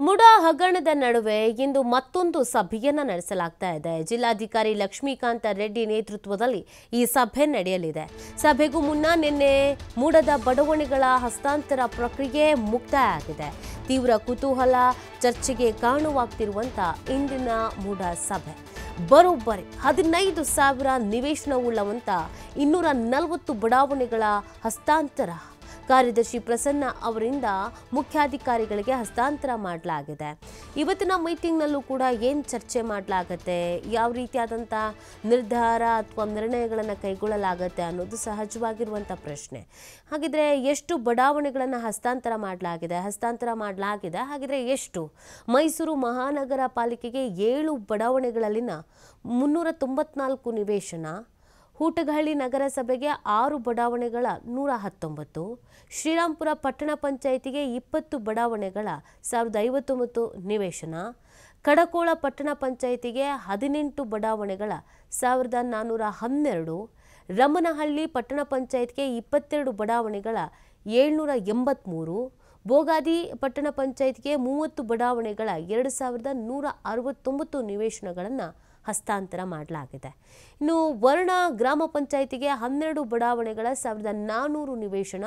ಮುಡಾ ಹಗರಣದ ನಡುವೆ ಇಂದು ಮತ್ತೊಂದು ಸಭೆಯನ್ನ ನಡೆಸಲಾಗ್ತಾ ಇದೆ ಜಿಲ್ಲಾಧಿಕಾರಿ ಲಕ್ಷ್ಮೀಕಾಂತ ರೆಡ್ಡಿ ನೇತೃತ್ವದಲ್ಲಿ ಈ ಸಭೆ ನಡೆಯಲಿದೆ ಸಭೆಗೂ ಮುನ್ನ ನಿನ್ನೆ ಮೂಡದ ಬಡಾವಣೆಗಳ ಹಸ್ತಾಂತರ ಪ್ರಕ್ರಿಯೆ ಮುಕ್ತಾಯ ಆಗಿದೆ ತೀವ್ರ ಕುತೂಹಲ ಚರ್ಚೆಗೆ ಕಾರಣವಾಗ್ತಿರುವಂತ ಇಂದಿನ ಮೂಡ ಸಭೆ ಬರೋಬ್ಬರಿ ಹದಿನೈದು ಸಾವಿರ ನಿವೇಶನವುಳ್ಳವಂತ ಇನ್ನೂರ ನಲವತ್ತು ಬಡಾವಣೆಗಳ ಹಸ್ತಾಂತರ ಕಾರ್ಯದರ್ಶಿ ಪ್ರಸನ್ನ ಅವರಿಂದ ಮುಖ್ಯಾಧಿಕಾರಿಗಳಿಗೆ ಹಸ್ತಾಂತರ ಮಾಡಲಾಗಿದೆ ಇವತ್ತಿನ ಮೀಟಿಂಗ್ನಲ್ಲೂ ಕೂಡ ಏನು ಚರ್ಚೆ ಮಾಡಲಾಗತ್ತೆ ಯಾವ ರೀತಿಯಾದಂಥ ನಿರ್ಧಾರ ಅಥವಾ ನಿರ್ಣಯಗಳನ್ನು ಕೈಗೊಳ್ಳಲಾಗತ್ತೆ ಅನ್ನೋದು ಸಹಜವಾಗಿರುವಂಥ ಪ್ರಶ್ನೆ ಹಾಗಿದ್ರೆ ಎಷ್ಟು ಬಡಾವಣೆಗಳನ್ನು ಹಸ್ತಾಂತರ ಮಾಡಲಾಗಿದೆ ಹಸ್ತಾಂತರ ಮಾಡಲಾಗಿದೆ ಹಾಗಿದ್ರೆ ಎಷ್ಟು ಮೈಸೂರು ಮಹಾನಗರ ಪಾಲಿಕೆಗೆ ಏಳು ಬಡಾವಣೆಗಳಲ್ಲಿನ ಮುನ್ನೂರ ತೊಂಬತ್ನಾಲ್ಕು ನಿವೇಶನ ಹೂಟಗಹಳ್ಳಿ ನಗರಸಭೆಗೆ ಆರು ಬಡಾವಣೆಗಳ ನೂರ ಹತ್ತೊಂಬತ್ತು ಶ್ರೀರಾಂಪುರ ಪಟ್ಟಣ ಪಂಚಾಯಿತಿಗೆ ಇಪ್ಪತ್ತು ಬಡಾವಣೆಗಳ ಸಾವಿರದ ಐವತ್ತೊಂಬತ್ತು ನಿವೇಶನ ಕಡಕೋಳ ಪಟ್ಟಣ ಪಂಚಾಯಿತಿಗೆ ಹದಿನೆಂಟು ಬಡಾವಣೆಗಳ ಸಾವಿರದ ನಾನ್ನೂರ ಹನ್ನೆರಡು ರಮನಹಳ್ಳಿ ಪಟ್ಟಣ ಪಂಚಾಯತ್ಗೆ ಇಪ್ಪತ್ತೆರಡು ಬಡಾವಣೆಗಳ ಏಳ್ನೂರ ಎಂಬತ್ತ್ಮೂರು ಬೋಗಾದಿ ಪಟ್ಟಣ ಪಂಚಾಯತ್ಗೆ ಮೂವತ್ತು ಬಡಾವಣೆಗಳ ಎರಡು ಸಾವಿರದ ನೂರ ಅರವತ್ತೊಂಬತ್ತು ನಿವೇಶನಗಳನ್ನು ಹಸ್ತಾಂತರ ಮಾಡಲಾಗಿದೆ ಇನ್ನು ವರ್ಣ ಗ್ರಾಮ ಪಂಚಾಯಿತಿಗೆ ಹನ್ನೆರಡು ಬಡಾವಣೆಗಳ ಸಾವಿರದ ನಾನ್ನೂರು ನಿವೇಶನ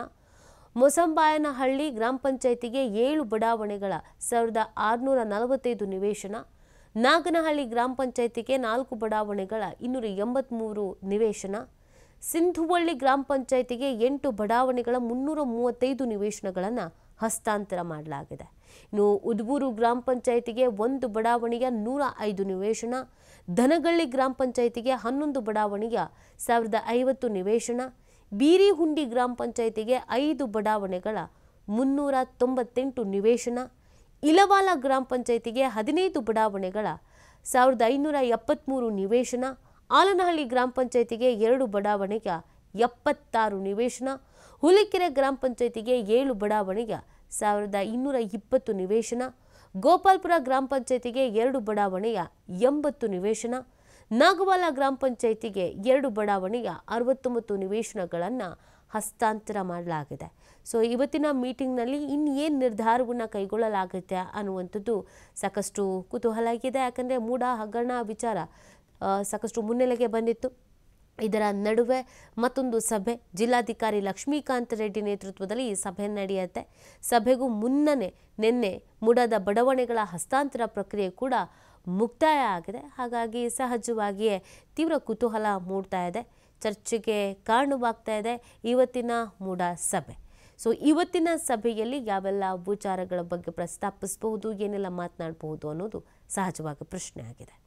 ಮೊಸಂಬಾಯನಹಳ್ಳಿ ಗ್ರಾಮ ಪಂಚಾಯಿತಿಗೆ ಏಳು ಬಡಾವಣೆಗಳ ಸಾವಿರದ ಆರುನೂರ ನಲವತ್ತೈದು ನಿವೇಶನ ನಾಗನಹಳ್ಳಿ ಗ್ರಾಮ ಪಂಚಾಯಿತಿಗೆ ನಾಲ್ಕು ಬಡಾವಣೆಗಳ ಇನ್ನೂರ ಎಂಬತ್ತ್ಮೂರು ನಿವೇಶನ ಸಿಂಧುವಳ್ಳಿ ಗ್ರಾಮ ಪಂಚಾಯಿತಿಗೆ ಎಂಟು ಬಡಾವಣೆಗಳ ಮುನ್ನೂರ ಮೂವತ್ತೈದು ನಿವೇಶನಗಳನ್ನು ಹಸ್ತಾಂತರ ಮಾಡಲಾಗಿದೆ ಇನ್ನು ಉದ್ಬೂರು ಗ್ರಾಮ ಪಂಚಾಯಿತಿಗೆ ಒಂದು ಬಡಾವಣೆಯ ನೂರ ಐದು ನಿವೇಶನ ಧನಗಳ್ಳಿ ಗ್ರಾಮ ಪಂಚಾಯಿತಿಗೆ ಹನ್ನೊಂದು ಬಡಾವಣೆಯ ಸಾವಿರದ ಐವತ್ತು ನಿವೇಶನ ಬೀರಿಹುಂಡಿ ಗ್ರಾಮ ಪಂಚಾಯಿತಿಗೆ ಐದು ಬಡಾವಣೆಗಳ ಮುನ್ನೂರ ತೊಂಬತ್ತೆಂಟು ನಿವೇಶನ ಇಲವಾಲ ಗ್ರಾಮ ಪಂಚಾಯಿತಿಗೆ ಹದಿನೈದು ಬಡಾವಣೆಗಳ ಸಾವಿರದ ಐನೂರ ಎಪ್ಪತ್ತ್ಮೂರು ನಿವೇಶನ ಆಲನಹಳ್ಳಿ ಗ್ರಾಮ ಪಂಚಾಯಿತಿಗೆ ಎರಡು ಬಡಾವಣೆಯ ಎಪ್ಪತ್ತಾರು ನಿವೇಶನ ಹುಲಿಕೆರೆ ಗ್ರಾಮ ಪಂಚಾಯಿತಿಗೆ ಏಳು ಬಡಾವಣೆಯ ಸಾವಿರದ ಇನ್ನೂರ ಇಪ್ಪತ್ತು ನಿವೇಶನ ಗೋಪಾಲ್ಪುರ ಗ್ರಾಮ ಪಂಚಾಯಿತಿಗೆ ಎರಡು ಬಡಾವಣೆಯ ಎಂಬತ್ತು ನಿವೇಶನ ನಾಗವಾಲ ಗ್ರಾಮ ಪಂಚಾಯಿತಿಗೆ ಎರಡು ಬಡಾವಣೆಯ ಅರವತ್ತೊಂಬತ್ತು ನಿವೇಶನಗಳನ್ನು ಹಸ್ತಾಂತರ ಮಾಡಲಾಗಿದೆ ಸೊ ಇವತ್ತಿನ ಮೀಟಿಂಗ್ನಲ್ಲಿ ಇನ್ನೇನು ನಿರ್ಧಾರವನ್ನು ಕೈಗೊಳ್ಳಲಾಗುತ್ತೆ ಅನ್ನುವಂಥದ್ದು ಸಾಕಷ್ಟು ಕುತೂಹಲ ಆಗಿದೆ ಯಾಕಂದರೆ ಮೂಡ ಹಗರಣ ವಿಚಾರ ಆ, ಸಾಕಷ್ಟು ಮುನ್ನೆಲೆಗೆ ಬಂದಿತ್ತು ಇದರ ನಡುವೆ ಮತ್ತೊಂದು ಸಭೆ ಜಿಲ್ಲಾಧಿಕಾರಿ ಲಕ್ಷ್ಮೀಕಾಂತ್ ರೆಡ್ಡಿ ನೇತೃತ್ವದಲ್ಲಿ ಈ ಸಭೆ ನಡೆಯುತ್ತೆ ಸಭೆಗೂ ಮುನ್ನನೇ ನಿನ್ನೆ ಮುಡದ ಬಡಾವಣೆಗಳ ಹಸ್ತಾಂತರ ಪ್ರಕ್ರಿಯೆ ಕೂಡ ಮುಕ್ತಾಯ ಆಗಿದೆ ಹಾಗಾಗಿ ಸಹಜವಾಗಿಯೇ ತೀವ್ರ ಕುತೂಹಲ ಮೂಡ್ತಾ ಇದೆ ಚರ್ಚೆಗೆ ಕಾರಣವಾಗ್ತಾ ಇದೆ ಇವತ್ತಿನ ಮೂಡ ಸಭೆ ಸೊ ಇವತ್ತಿನ ಸಭೆಯಲ್ಲಿ ಯಾವೆಲ್ಲ ವಿಚಾರಗಳ ಬಗ್ಗೆ ಪ್ರಸ್ತಾಪಿಸಬಹುದು ಏನೆಲ್ಲ ಮಾತನಾಡಬಹುದು ಅನ್ನೋದು ಸಹಜವಾಗಿ ಪ್ರಶ್ನೆ ಆಗಿದೆ